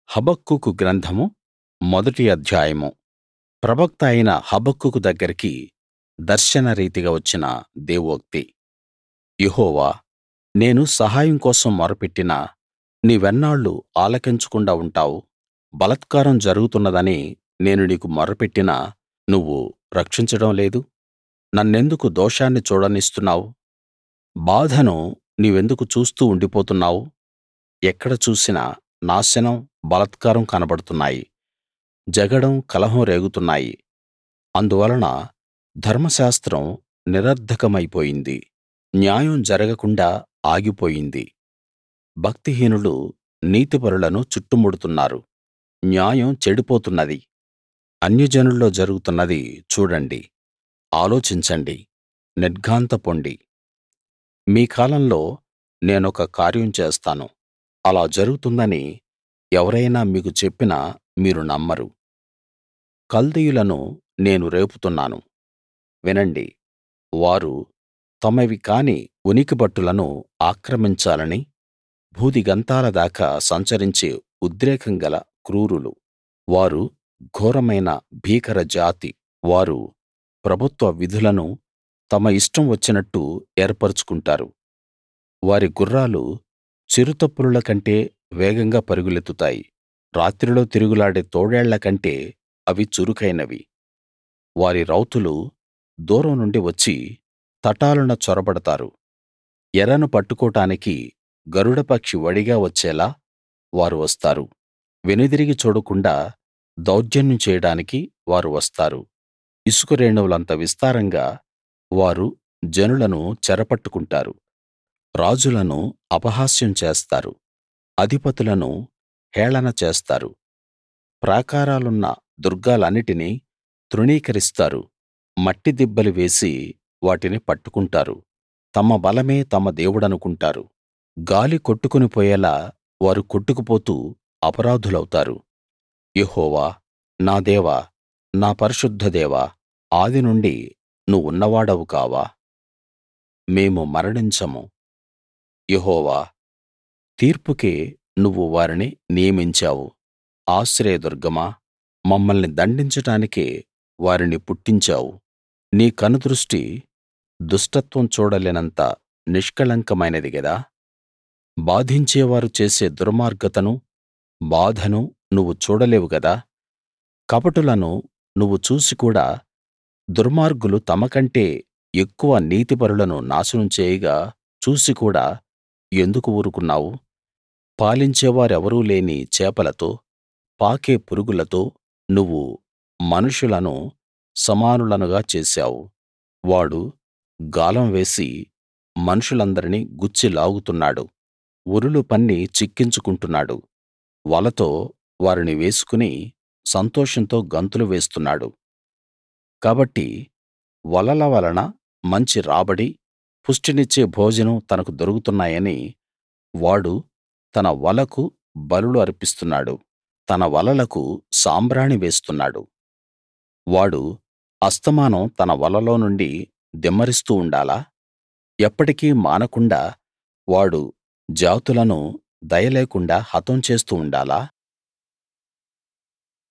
హబక్కూకు గ్రంథము మొదటి అధ్యాయము ప్రవక్త అయిన హబక్కూకు దగ్గరికి దర్శనరీతిగా వచ్చిన దేవోక్తి యెహోవా నేను సహాయం కోసం మొరపెట్టినా నీవెన్నాళ్లు ఆలకించకుండా ఉంటావు బలాత్కారం జరుగుతున్నదని నేను నీకు మొర్రపెట్టినా నువ్వు రక్షించడం లేదు నన్నెందుకు దోషాన్ని చూడనిస్తున్నావు బాధను నీవెందుకు చూస్తూ ఉండిపోతున్నావు ఎక్కడ చూసినా నాశనం బలాత్కారం కనబడుతున్నాయి జగడం కలహం రేగుతున్నాయి అందువలన ధర్మశాస్త్రం నిరర్థకమైపోయింది న్యాయం జరగకుండా ఆగిపోయింది భక్తిహీనులు నీతిపరులను చుట్టుముడుతున్నారు న్యాయం చెడిపోతున్నది అన్యజనుల్లో జరుగుతున్నది చూడండి ఆలోచించండి నిర్ఘాంతపొండి మీ కాలంలో నేనొక కార్యం చేస్తాను అలా జరుగుతుందని ఎవరైనా మీకు చెప్పినా మీరు నమ్మరు కల్దీయులను నేను రేపుతున్నాను వినండి వారు తమవి కాని ఉనికిపట్టులను ఆక్రమించాలని భూదిగంతాల దాకా సంచరించే ఉద్రేకం గల క్రూరులు వారు ఘోరమైన భీకర జాతి వారు ప్రభుత్వ విధులను తమ ఇష్టం వచ్చినట్టు ఏర్పరచుకుంటారు వారి గుర్రాలు చిరుతపులుల కంటే వేగంగా పరుగులెత్తుతాయి రాత్రిలో తిరుగులాడే తోడేళ్ల కంటే అవి చురుకైనవి వారి రౌతులు దూరం నుండి వచ్చి తటాలున చొరబడతారు ఎరను పట్టుకోడానికి గరుడపక్షి వడిగా వచ్చేలా వారు వస్తారు వెనుదిరిగి చూడకుండా దౌర్జన్యం చేయడానికి వారు వస్తారు ఇసుక రేణువులంత విస్తారంగా వారు జనులను చెరపట్టుకుంటారు రాజులను అపహాస్యం చేస్తారు అధిపతులను హేళన చేస్తారు ప్రాకారాలున్న దుర్గాలన్నిటినీ తృణీకరిస్తారు మట్టి దిబ్బలు వేసి వాటిని పట్టుకుంటారు తమ బలమే తమ దేవుడనుకుంటారు గాలి కొట్టుకుని పోయేలా వారు కొట్టుకుపోతూ అపరాధులౌతారు యెహోవా నా దేవా నా పరిశుద్ధ దేవా ఆదినుండి నువ్వున్నవాడవు కావా మేము మరణించము యెహోవా తీర్పుకే నువ్వు వారిని నియమించావు ఆశ్రయదుర్గమా మమ్మల్ని దండించడానికే వారిని పుట్టించావు నీ కనుదృష్టి దుష్టత్వం చూడలేనంత నిష్కళంకమైనది గదా బాధించేవారు చేసే దుర్మార్గతను బాధను నువ్వు చూడలేవు గదా కపటులను నువ్వు చూసి కూడా దుర్మార్గులు తమకంటే ఎక్కువ నీతిపరులను నాశనం చేయగా చూసి కూడా ఎందుకు ఊరుకున్నావు పాలించేవారెవరూ లేని చేపలతో పాకే పురుగులతో నువ్వు మనుషులను సమానులనుగా చేశావు వాడు గాలం వేసి మనుషులందరినీ గుచ్చి లాగుతున్నాడు ఉరులు పన్ని చిక్కించుకుంటున్నాడు వలతో వారిని వేసుకుని సంతోషంతో గంతులు వేస్తున్నాడు కాబట్టి వలల వలన మంచి రాబడి పుష్టినిచ్చే భోజనం తనకు దొరుకుతున్నాయని వాడు తన వలకు బలులు అర్పిస్తున్నాడు తన వలలకు సాంబ్రాణి వేస్తున్నాడు వాడు అస్తమానం తన వలలో నుండి దిమ్మరిస్తూ ఉండాలా ఎప్పటికీ మానకుండా వాడు జాతులను దయలేకుండా హతం చేస్తూ ఉండాలా